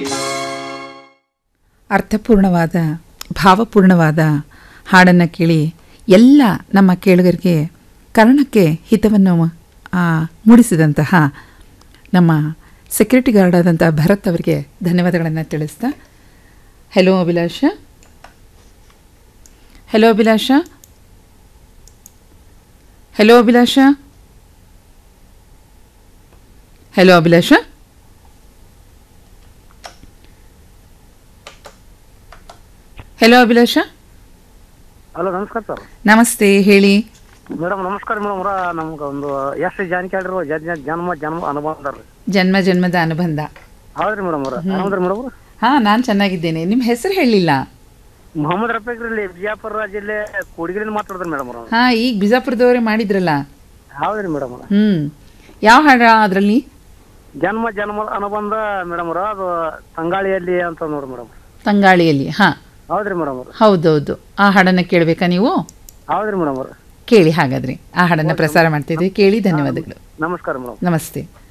ಅರ್ಥಪೂರ್ಣವಾದ ಭಾವಪೂರ್ಣವಾದ ಹಾಡನ್ನು ಕೇಳಿ ಎಲ್ಲ ನಮ್ಮ ಕೇಳುಗರಿಗೆ ಕರ್ಣಕ್ಕೆ ಹಿತವನ್ನು ಆ, ಮೂಡಿಸಿದಂತಹ ನಮ್ಮ ಸೆಕ್ಯೂರಿಟಿ ಗಾರ್ಡ್ ಆದಂಥ ಭರತ್ ಅವರಿಗೆ ಧನ್ಯವಾದಗಳನ್ನು ತಿಳಿಸ್ತಾ hello Abhilasha hello Abhilasha hello Abhilasha hello Abhilasha hello Abhilasha hello ನಮಸ್ಕಾರ ಸರ್ ನಮಸ್ತೆ ಹೇಳಿ ಮೇಡಮ್ ನಮಸ್ಕಾರ ಮೇಡಮ್ ಅವ್ರ ನಮ್ಗೆ ಒಂದು ಎಷ್ಟು ಜಾನಕಿ ಜನ ಜನ್ಮ ಜನ್ಮ ಅನುಭವ ಅದಾರ್ರಿ ಜನ್ಮ ಜನ್ಮದ ಅನುಬಂಧ ಹೌದ್ರಿ ಮೇಡಮ್ ಅವ್ರ ಹೌದ್ರಿ ಮೇಡಮ್ ಅವ್ರ ಹಾಂ ನಾನು ಚೆನ್ನಾಗಿದ್ದೇನೆ ನಿಮ್ಮ ಹೆಸರು ಹೇಳಿಲ್ಲ ಮೊಹಮ್ಮದ್ ರಫೀಕ್ ಇಲ್ಲಿ ಬಿಜಾಪುರ ಜಿಲ್ಲೆ ಕೂಡಿಗಿರಿಂದ ಮಾತಾಡಿದ್ರಿ ಮೇಡಮ್ ಅವ್ರ ಹಾಂ ಈಗ ಬಿಜಾಪುರದವರೇ ಮಾಡಿದ್ರಲ್ಲ ಹೌದ್ರಿ ಮೇಡಮ್ ಅವ್ರ ಹ್ಞೂ ಯಾವ ಹಾಡ ಅದರಲ್ಲಿ ಜನ್ಮ ಜನ್ಮ ಅನುಬಂಧ ಮೇಡಮ್ ಅವ್ರ ಅದು ತಂಗಾಳಿಯಲ್ಲಿ ಅಂತ ನೋಡ್ರಿ ಮೇಡಮ್ ತಂಗಾಳಿಯಲ್ಲಿ ಹಾಂ ಹೌದ್ರಿ ಮೇಡಮ್ ಅವ್ರ ಹೌದೌದು ಆ ಹಾಡನ್ನು ಕೇಳಬೇಕಾ ನೀವು ಹೌದ್ರಿ ಮೇಡಮ್ ಅವ್ರ ಕೇಳಿ ಹಾಗಾದ್ರೆ ಆ ಹಾಡನ್ನು ಪ್ರಸಾರ ಮಾಡ್ತಿದ್ವಿ ಕೇಳಿ ಧನ್ಯವಾದಗಳು ನಮಸ್ಕಾರ ಮೇಡಮ್ ನಮಸ್ತೆ